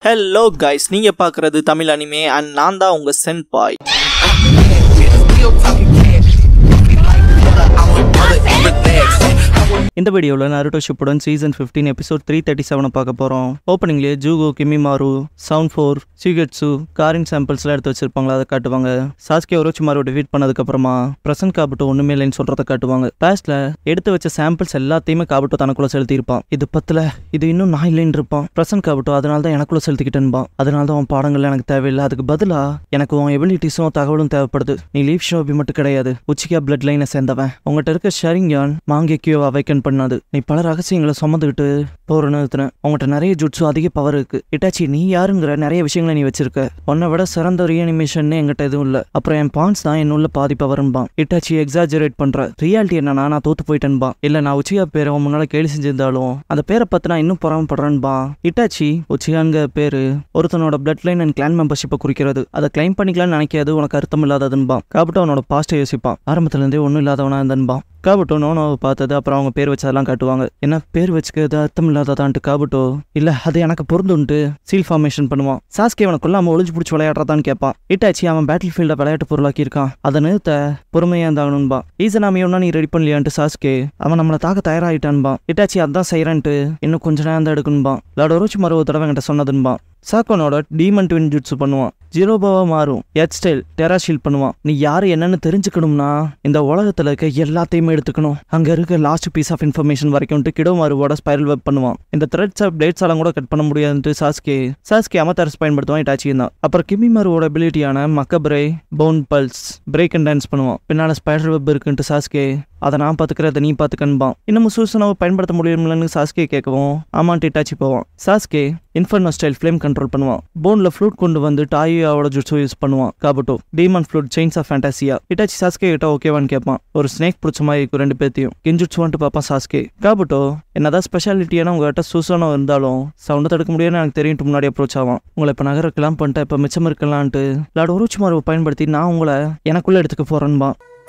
Hello guys நீங்க பார்க்கறது Tamil anime and நான் தான் உங்க சென் பாய் Still talking cash. Like brother, I'm a brother in the bags. இந்த வீடியோவில் Naruto Shippuden season 15 episode three thirty செவனை பார்க்க போகிறோம் ஓப்பனிங்லேயே ஜூகோ கிமிமாரு சவுண்ட் ஃபோர் சிகெட்ஸு காரின் சாம்பிள்ஸ்லாம் எடுத்து வச்சிருப்பாங்களா அதை காட்டுவாங்க சாஸ்கே ஒரோச்சிமாரு டிஃபீட் பண்ணதுக்கப்புறமா பிரசன்ட் காபுட்டோ ஒன்றுமே இல்லைன்னு சொல்கிறத காட்டுவாங்க பாஸ்ட்ல எடுத்து வச்ச சாம்பிள்ஸ் எல்லாத்தையுமே காபுட்டோ தனக்குள்ள செலுத்தியிருப்பான் இது பத்தில் இது இன்னும் நான் இல்லைன்னு இருப்பான் பிரசன்ட் காபுட்டோ அதனால தான் எனக்குள்ள செலுத்திக்கிட்டேன்பான் அதனால தான் உன் பாடங்கள் எனக்கு தேவையில்லை அதுக்கு பதிலாக எனக்கு உன் எபிலிட்டிஸும் தகவலும் தேவைப்படுது நீ லீவ் ஷோபி மட்டும் கிடையாது உச்சிகா பிளட் லைனை சேர்ந்தவன் உங்ககிட்ட இருக்க ஷரிங்யான் மாங்கேக்கியோ அவைக்கன் பண்ணாது நீ பல ரகசியங்களை சுமந்துக்கிட்டு போற நிறுத்தின உங்ககிட்ட நிறைய ஜுட்ஸு அதிக பவர் இருக்கு இட்டாச்சி நீ யாருங்கிற நிறைய விஷயங்களை நீ வச்சிருக்க உன்னை விட சிறந்த ரீஅனிமேஷன் என்கிட்ட எதுவும் இல்ல அப்புறம் என் பான்ஸ் தான் என்னுள்ள பாதி பவர்ன்பான் இட்டாச்சி எக்ஸாஜரேட் பண்ற ரியாலிட்டி என்னன்னா நான் தோத்து போயிட்டேன்பா இல்ல நான் உச்சிகா பேரை உன் முன்னால கேலி செஞ்சிருந்தாலும் அந்த பேரை பத்தி நான் இன்னும் பொறாமப்படுறேன்பா இட்டாச்சி உச்சிகாங்க பேரு ஒருத்தனோட பிளட் லைன் அண்ட் கிளான் மெம்பர்ஷிப்பை குறிக்கிறது அதை கிளைம் பண்ணிக்கலாம்னு நினைக்காது உனக்கு அர்த்தம் இல்லாததுன்பா காபட்டோ அவனோட பாஸ்ட்டை யோசிப்பான் ஆரம்பத்துல இருந்தே ஒன்றும் இல்லாதவனா இருந்தன்பான் காபட்டோ நோனோவை பார்த்தது அப்புறம் அவங்க பேர் வச்சதெல்லாம் காட்டுவாங்க என்ன பேர் வச்சுக்கிறது அர்த்தம் இல்லாததான்ட்டு காபட்டோ இல்ல அது எனக்கு பொருந்துன்ட்டு சீல் ஃபார்மேஷன் பண்ணுவான் சாஸ்கே அவனை கொல்லாம ஒளிஞ்சு பிடிச்சி விளையாடுறதான்னு கேட்பான் இட்டாச்சி அவன் பேட்டில் ஃபீல்ட விளையாட்டு பொருளாக்கி இருக்கான் அதை நிறுத்த பொறுமையா இருந்தாகணும்பா ஈசனாமி ஒன்னா நீ ரெடி பண்ணலையான்ட்டு சாஸ்கே அவன் நம்மளை தாக்க தயாராகிட்டான்பா இட்டாச்சி அதான் செய்யறேன்ட்டு இன்னும் கொஞ்ச நேரம் தான் எடுக்கணும்பா லாட ரோச்சி மறு தடவை என்கிட்ட சொன்னதுன்பா சாக்கோனோட டீமன் ட்வின் ஜுட்ஸு பண்ணுவான் ஜீரோபாவா மாறும் ஹெட் ஸ்டைல் டெராஷீல் பண்ணுவான் நீ யாரு என்னன்னு தெரிஞ்சுக்கணும்னா இந்த உலகத்துல இருக்க எல்லாத்தையுமே எடுத்துக்கணும் அங்க இருக்க லாஸ்ட் பீஸ் ஆஃப் இன்ஃபர்மேஷன் வரைக்கும் கிடோ மாறுவோட ஸ்பைரல் வெப் பண்ணுவான் இந்த த்ரெட்ஸ் ஆஃப் டேட்ஸ் எல்லாம் கூட கட் பண்ண முடியாதுன்ட்டு சாஸ்கே சாஸ்கே அமத்தரஸ் பயன்படுத்துவான் இட்டாச்சி தான் அப்புறம் கிமி மாறுவோட எபிலிட்டியான மக்கப்ரே பவுன் பல்ஸ் பிரேக் அண்ட் டான்ஸ் பண்ணுவான் பின்னால ஸ்பைடர் வெப் இருக்குன்ட்டு சாஸ்கே அதை நான் பார்த்துக்கிறத நீ பார்த்துக்கன்பான் இன்னமும் சூசனாவை பயன்படுத்த முடியும்லன்னு சாஸ்கே கேட்கவும் ஆமான்ட்டு இட்டாச்சி போவான் Sasuke inferno style flame control பண்ணுவான் போன்ல ஃப்ளூட் கொண்டு வந்து டாயோட ஜுட்ஸோ யூஸ் பண்ணுவான் Kabuto demon flute chains of Fantasia Itachi Sasuke கிட்ட ஓகேவான்னு கேட்பான் ஒரு ஸ்னேக் பிடிச்ச மாதிரி இருக்கும் ரெண்டு பேர்த்தையும் கெஞ்சுட்ஸ் வந்துட்டு பார்ப்பான் சாஸ்கே காபட்டோ என்னதான் ஸ்பெஷாலிட்டியான உங்ககிட்ட சூசனோ இருந்தாலும் சவுண்டை தடுக்க முடியும்னு எனக்கு தெரியும் முன்னாடி அப்ரோச் ஆவான் உங்களை இப்போ நகரக்கலாம் பண்ணிட்டேன் இப்போ மிச்சம் இருக்கலான்ட்டு லாட உருச்சுமாரவை பயன்படுத்தி நான் உங்களை எனக்குள்ள எடுத்துக்க போறேன்பா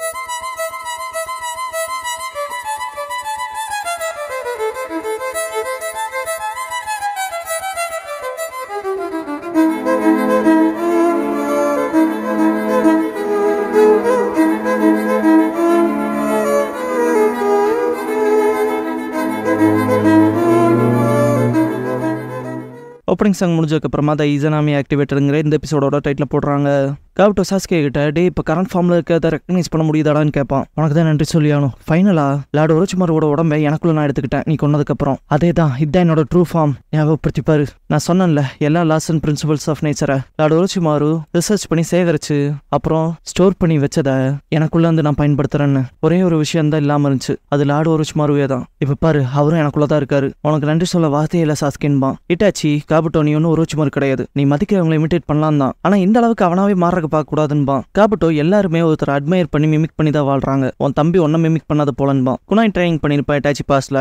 ஓப்பனிங் சாங் முடிஞ்சதுக்கப்புறமா த ஈசனாமி ஆக்டிவேட்டருங்கிற இந்த எபிசோடோட டைட்டில் போடுறாங்க காவட்டோ சாஸ்கே கிட்ட டே இப்போ கரண்ட் ஃபார்மில் இருக்கிறத ரெக்கக்னைஸ் பண்ண முடியுதாடான்னு கேட்பான் உனக்கு தான் நன்றி சொல்லியானும் ஃபைனலா லாடு ஒரச்சுமாரோட உடம்பை எனக்குள்ள நான் எடுத்துக்கிட்டேன் நீ கொன்னதுக்கப்புறம் அதே தான் இதுதான் என்னோட ட்ரூ ஃபார்ம் ஞாபகப்படுத்திப்பாரு நான் சொன்னேன்ல எல்லா லாஸ் அண்ட் பிரின்சிபல்ஸ் ஆஃப் நேச்சரை லாடு ஒரச்சுமாரு ரிசர்ச் பண்ணி சேகரிச்சு அப்புறம் ஸ்டோர் பண்ணி வச்சதை எனக்குள்ள இருந்து நான் பயன்படுத்துறேன்னு ஒரே ஒரு விஷயம் தான் இல்லாமல் இருந்துச்சு அது லாடு ஒரச்சுமாருவே தான் இப்போ பாரு அவரும் எனக்குள்ள தான் இருக்காரு உனக்கு நன்றி சொல்ல வார்த்தையே இல்லை சாஸ்கின்பான் இட்டாச்சி காபட்டோ நீ ஒன்றும் ஒருச்சுமாரு கிடையாது நீ மதிக்கிறவங்களை இமிட்டேட் பண்ணலாம் தான் ஆனால் இந்த அளவுக்கு அவனாவே மாறக்க பார்க்க கூடாதுன்பான் காபட்டோ எல்லாருமே ஒருத்தர் அட்மையர் பண்ணி மிமிக் பண்ணி தான் வாழ்றாங்க உன் தம்பி ஒன்ன மிமிக் பண்ணாத போலன்பான் குனாய் ட்ரைனிங் பண்ணிருப்பான் இட்டாச்சி பாஸ்ல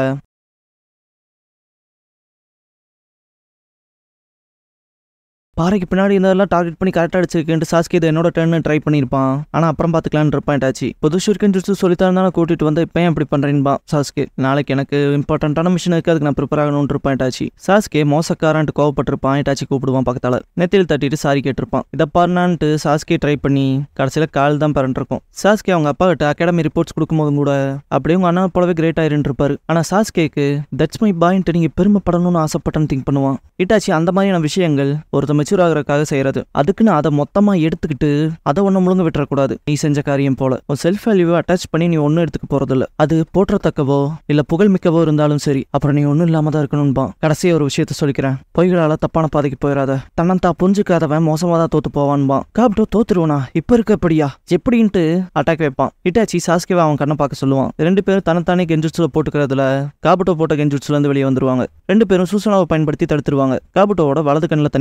பாறைக்கு பின்னாடி இருந்ததெல்லாம் டார்கெட் பண்ணி கரெக்டாக அடிச்சிருக்கேன்ட்டு சாஸ்கே இதை என்னோட டர்ன் ட்ரை பண்ணியிருப்பான் ஆனால் அப்புறம் பார்த்துக்கலான்னு இருப்பான் டாச்சி புது ஷூர்க்கன் ஜுட்ஸு சொல்லித்தான் நான் கூட்டிட்டு வந்து இப்போ ஏன் இப்படி பண்ணுறேன்பா சாஸ்கே நாளைக்கு எனக்கு இம்பார்ட்டண்ட்டான மிஷின் இருக்கு அதுக்கு நான் ப்ரிப்பேர் ஆகணும்னு இருப்பான் டாச்சி சாஸ்கே மோசக்காரன்ட்டு கோவப்பட்டிருப்பான் டாச்சி கூப்பிடுவான் பக்கத்தால் நெத்தியில் தட்டிட்டு சாரி கேட்டிருப்பான் இதை பாருனான்ட்டு சாஸ்கே ட்ரை பண்ணி கடைசியில் கால் தான் பரண்டிருக்கும் சாஸ்கே அவங்க அப்பா கிட்ட அகாடமி ரிப்போர்ட்ஸ் கொடுக்கும்போது கூட அப்படியே உங்க அண்ணா போலவே கிரேட் ஆயிருன்னு இருப்பாரு ஆனால் சாஸ்கேக்கு தட்ஸ் மை பாயின்ட்டு நீங்கள் பெருமைப்படணும்னு ஆசைப்பட்டேன்னு திங்க் பண்ணுவான் இட்டாச்சி அந்த மாதிரியான விஷயங்கள் ஒருத்த மெச்சூர் ஆகிறதுக்காக செய்யறது அதுக்குன்னு அதை மொத்தமா எடுத்துக்கிட்டு அதை ஒன்றும் முழுங்க விட்டுறக்கூடாது நீ செஞ்ச காரியம் போல உன் செல்ஃப் வேல்யூவை அட்டாச் பண்ணி நீ ஒன்றும் எடுத்துக்க போறதில்ல அது போற்றத்தக்கவோ இல்ல புகழ் மிக்கவோ இருந்தாலும் சரி அப்புறம் நீ ஒன்றும் இல்லாம தான் இருக்கணும்பா கடைசியா ஒரு விஷயத்த சொல்லிக்கிறேன் பொய்களால தப்பான பாதைக்கு போயிடாத தன்னன் தான் புரிஞ்சுக்காதவன் மோசமா தான் தோத்து போவான்பா காப்டோ தோத்துருவனா இப்ப இருக்க எப்படியா எப்படின்ட்டு அட்டாக் வைப்பான் இட்டாச்சி சாஸ்கேவை அவன் கண்ணை பார்க்க சொல்லுவான் ரெண்டு பேரும் தனத்தானே கெஞ்சுட்ஸுல போட்டுக்கிறதுல காபுட்டோ போட்ட கெஞ்சுட்ஸ்ல இருந்து வெளியே வந்துருவாங்க ரெண்டு பேரும் சூசனாவை பயன்படுத்தி தடுத்துருவாங்க காபுட்டோவோட வலது கண்ணில் தண்ணி வரும்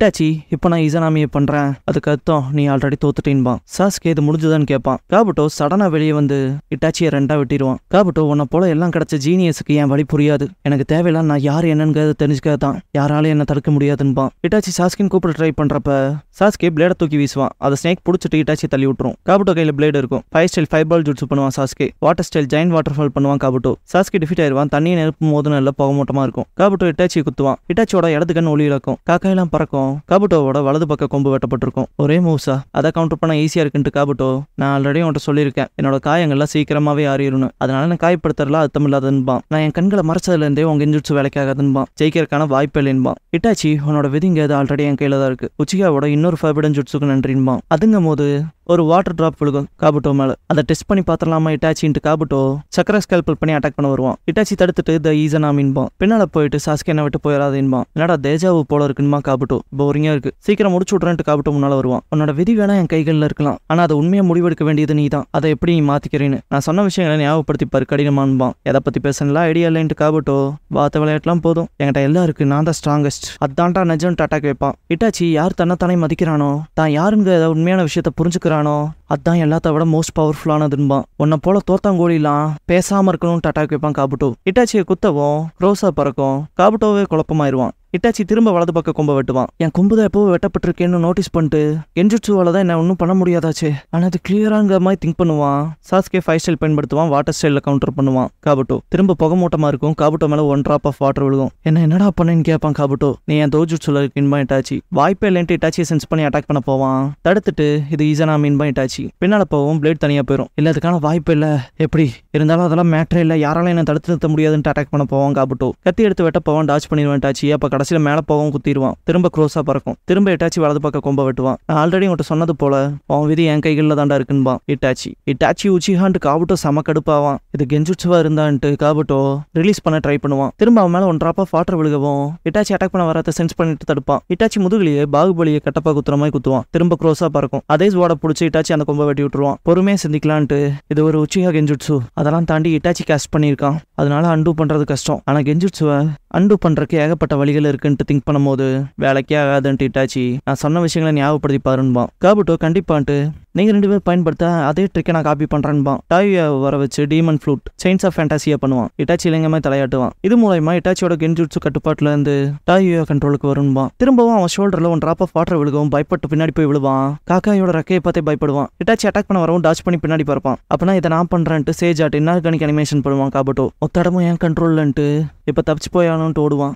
இட்டாச்சி இப்போ நான் இசனாமியை பண்றேன் அதுக்கு அர்த்தம் நீ ஆல்ரெடி தோத்துட்டேன்பான் சாஸ்கே இது முடிஞ்சுதான்னு கேட்பான் காபுட்டோ சடனா வெளியே வந்து இட்டாச்சியை ரெண்டா வெட்டிடுவான் காபுட்டோ உன்னை போல எல்லாம் கிடைச்ச ஜீனியஸுக்கு என் வழி புரியாது எனக்கு தேவையில்லாம் நான் யார் என்னங்கிறத தெரிஞ்சுக்க தான் யாராலையும் என்ன தடுக்க முடியாதுன்பான் இட்டாச்சி சாஸ்கின் கூப்பிட ட்ரை பண்றப்ப சாஸ்கே பிளேட தூக்கி வீசுவான் அதை ஸ்னேக் பிடிச்சிட்டு இட்டாச்சி தள்ளி விட்டுரும் காபுட்டோ கையில பிளேடு இருக்கும் fire style fireball jutsu பண்ணுவான் Sasuke water style chain waterfall பண்ணுவான் காபுட்டோ சாஸ்கே டிஃபிட் ஆயிருவான் தண்ணியை நெருப்பும் போது நல்ல புகமூட்டமா இருக்கும் காபுட்டோ இட்டாச்சியை குத்துவான் இட்டாச்சியோட இடது கண் ஒளி இழக்கும் காக்காயெல்லாம் பறக்கும் காபுட்டோவோட வலது பக்க கொம்பு வெட்டப்பட்டிருக்கும் ஒரே மூவ்ஸா அதை கவுண்டர் பண்ண ஈஸியா இருக்குன்ட்டு காபுட்டோ நான் ஆல்ரெடி உன்கிட்ட சொல்லியிருக்கேன் என்னோட காயங்கள்லாம் சீக்கிரமாவே ஆறிடணும் அதனால நான் காயப்படுத்துறதுல அர்த்தம் இல்லாதன்பான் நான் என் கண்களை மறைச்சதுல இருந்தே உங்க இன்ஜுட்ஸ் வேலைக்காகாதுன்பான் ஜெயிக்கிறதுக்கான வாய்ப்பு இல்லைன்பான் இட்டாச்சி உன்னோட விதிங்க அது ஆல்ரெடி என் கையில தான் இருக்கு உச்சிகாவோட இன்னொரு ஃபர்பிடன் ஜுட்ஸுக்கு நன்றின்பான் அதுங்கும் போது ஒரு வாட்டர் டிராப் விழுகும் காபுட்டோ மேல அதை டெஸ்ட் பண்ணி பார்த்துடலாமா இட்டாச்சின்ட்டு காபுட்டோ சக்கர ஸ்கல்பல் பண்ணி அட்டாக் பண்ண வருவான் இட்டாச்சி தடுத்துட்டு த ஈசனாமின்பான் பின்னால போயிட்டு சாஸ்கே என்ன விட்டு போயிடாதேன்பான் என்னடா தேஜாவு போல இருக்குன்மா காபுட்டோ போரிங்கா இருக்கு சீக்கிரம் முடிச்சு விட்றேன்ட்டு காபுட்டோ முன்னால வருவான் உன்னோட விதி வேணா என் கைகளில் இருக்கலாம் ஆனா அதை உண்மையா முடிவெடுக்க வேண்டியது நீ தான் அதை எப்படி நீ மாத்திக்கிறேன்னு நான் சொன்ன விஷயங்களை ஞாபகப்படுத்தி பாரு கடினமான்பான் எதை பத்தி பேசணும்லாம் ஐடியா இல்லைன்ட்டு காபுட்டோ வார்த்தை விளையாட்டுலாம் போதும் என்கிட்ட எல்லாம் இருக்கு நான் தான் ஸ்ட்ராங்கஸ்ட் அதான்டா நெஜன்ட்டு அட்டாக் வைப்பான் இட்டாச்சி யார் தன்னைத்தானே மதிக்கிறானோ தான் யாருங்கிற உண்மையான விஷயத்த புரிஞ்சுக்கிறானோ அதான் எல்லாத்த விட மோஸ்ட் பவர்ஃபுல்லானதுன்பான் உன்னை போல தோத்தாங்கோழிலாம் பேசாம இருக்கணும்னு அட்டாக் வைப்பான் காபுட்டோ இட்டாச்சியை குத்தவும் ரோசா பறக்கும் காபுட்டோவே குழப்பமாயிருவான் இட்டாச்சி திரும்ப வலது பக்க கொம்ப வெட்டுவான் என் கொம்பு தான் எப்போ வெட்டப்பட்டிருக்கேன்னு நோட்டீஸ் பண்ணிட்டு கெஞ்சுட்சுவால தான் என்ன ஒன்றும் பண்ண முடியாதாச்சே ஆனால் அது கிளியராங்கிற மாதிரி திங்க் பண்ணுவான் சாஸ்கே ஃபைவ் ஸ்டைல் பயன்படுத்துவான் வாட்டர் ஸ்டைலில் கவுண்டர் பண்ணுவான் காபுட்டோ திரும்ப புகை மூட்டமா இருக்கும் காபுட்டோ மேலே ஒன் ட்ராப் ஆஃப் வாட்டர் விழுகும் என்ன என்னடா பண்ணேன்னு கேட்பான் காபுட்டோ நீ என் தோஜுட்சுல இருக்கின்பா இட்டாச்சி வாய்ப்பே இல்லைன்ட்டு இட்டாச்சியை சென்ஸ் பண்ணி அட்டாக் பண்ண போவான் தடுத்துட்டு இது ஈசனா மீன்பா இட்டாச்சி பின்னால போவும் பிளேட் தனியாக போயிடும் இல்லை அதுக்கான வாய்ப்பு இல்லை எப்படி இருந்தாலும் அதெல்லாம் மேட்ரே இல்லை யாராலும் என்ன தடுத்து நிறுத்த முடியாதுன்ட்டு அட்டாக் பண்ண போவான் காபுட்டோ கத்தி எடுத்து வெட்ட போவான் டாச் பண்ணிடுவான் டாச்சி அப்போ கடைசியில் மேலே போகவும் குத்திடுவான் திரும்ப க்ரோஸாக பறக்கும் திரும்ப இட்டாச்சி வலது பக்கம் கொம்ப வெட்டுவான் நான் ஆல்ரெடி உன்கிட்ட சொன்னது போல உன் விதி என் கைகளில் தாண்டா இருக்குன்பான் இட்டாச்சி இட்டாச்சி உச்சிஹான்ட்டு காபுட்டோ செம கடுப்பாவான் இது கெஞ்சுட்சுவா இருந்தான்ட்டு காபுட்டோ ரிலீஸ் பண்ண ட்ரை பண்ணுவான் திரும்ப அவன் மேலே ஒன் ட்ராப் ஆஃப் வாட்டர் விழுகவும் இட்டாச்சி அட்டாக் பண்ண வரத சென்ஸ் பண்ணிட்டு தடுப்பான் இட்டாச்சி முதுகுலியே பாகுபலியை கட்டப்பா குத்துற மாதிரி குத்துவான் திரும்ப க்ரோஸாக பறக்கும் அதே ஸ்வாட பிடிச்சி இட்டாச்சி அந்த கொம்ப வெட்டி விட்டுருவான் பொறுமையாக சிந்திக்கலான்ட்டு இது ஒரு உச்சிஹா கெஞ்சுட்சு அதெல்லாம் தாண்டி இட்டாச்சி கேஸ்ட் பண்ணியிருக்கான் அதனால அண்டு பண்றது கஷ்டம் ஆனா கெஞ்சுட்சுவை அண்டு பண்றதுக்கு ஏகப்பட்ட வழிகள் இருக்குன்ட்டு திங்க் பண்ணும்போது வேலைக்கே ஆகாதுன்ட்டு இட்டாச்சி நான் சொன்ன விஷயங்களை ஞாபகப்படுத்தி பாருன்பான் காபுட்டோ கண்டிப்பான்ட்டு நீங்க ரெண்டு பேரும் பயன்படுத்த அதே ட்ரிக்கை நான் காப்பி பண்றேன்பான் டாயை வர வச்சு demon flute chains of Fantasia பண்ணுவான் இட்டாச்சி இளைஞமே தலையாட்டுவான் இது மூலயமா இட்டாச்சியோட கெஞ்சுட்சு கட்டுப்பாட்டுல இருந்து டாயோ கண்ட்ரோலுக்கு வரும்பான் திரும்பவும் அவன் ஷோல்டர்ல ஒன் ட்ராப் ஆஃப் வாட்டர் விழுகவும் பயப்பட்டு பின்னாடி போய் விழுவான் காக்காயோட ரெக்கையை பார்த்தே பயப்படுவான் இட்டாச்சி அட்டாக் பண்ண வரவும் டாச் பண்ணி பின்னாடி பறப்பான் அப்பனா இதை நான் பண்றேன்ட்டு சேஜ் ஆட் இன்னார்கானிக் அனிமேஷன் பண்ணுவான் காபட்டோ ஒத்தடமும் என் கண்ட்ரோல்லன்ட்டு இப்போ தப்பிச்சு போயானுன்ட்டு ஓடுவான்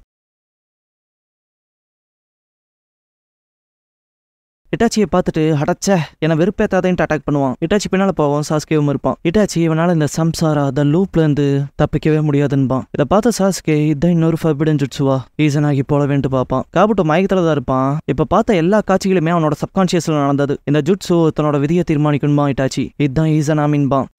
இட்டாச்சியை பார்த்துட்டு அடச்சே என்னை வெறுப்பேத்தாதேன்ட்டு அட்டாக் பண்ணுவான் இட்டாச்சி பின்னால போவோம் சாஸ்கேவும் இருப்பான் இட்டாச்சி இவனால இந்த சம்சாரா த லூப்ல இருந்து தப்பிக்கவே முடியாதுன்பான் இதை பார்த்த சாஸ்கே இதான் இன்னொரு ஃபர்பிடன் ஜுட்சுவா ரீசன் ஆகி போல வேண்டு பார்ப்பான் காபுட்டோ மயக்கத்துல தான் இருப்பான் இப்ப பார்த்த எல்லா காட்சிகளுமே அவனோட சப்கான்சியஸ்ல நடந்தது இந்த ஜுட்சு தன்னோட விதியை தீர்மானிக்கணுமா இட்டாச்சி இதுதான் ஈசனாமின்பான்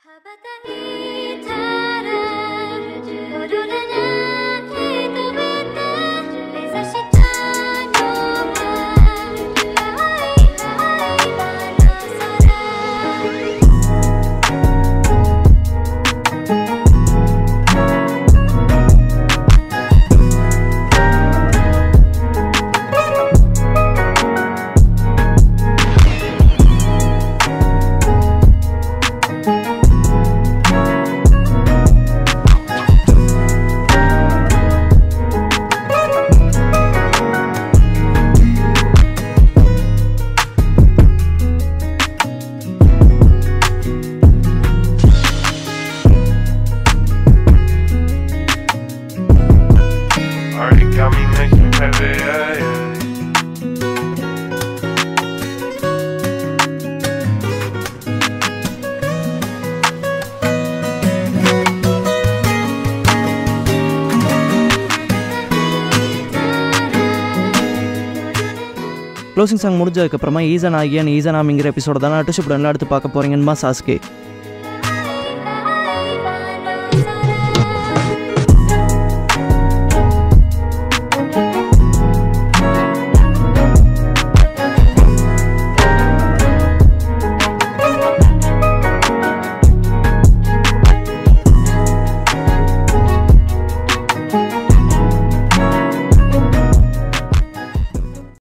Already got me nice and heavy, yeah, yeah. Closing song முடிஞ்சதுக்கப்புறமா ஈசன் ஆகியன் ஈசன் ஆமிங்கிற எபிசோட தானே அட்டுஷிப்டன்ல அடுத்து பார்க்க போறீங்கன்னு சாஸ்கே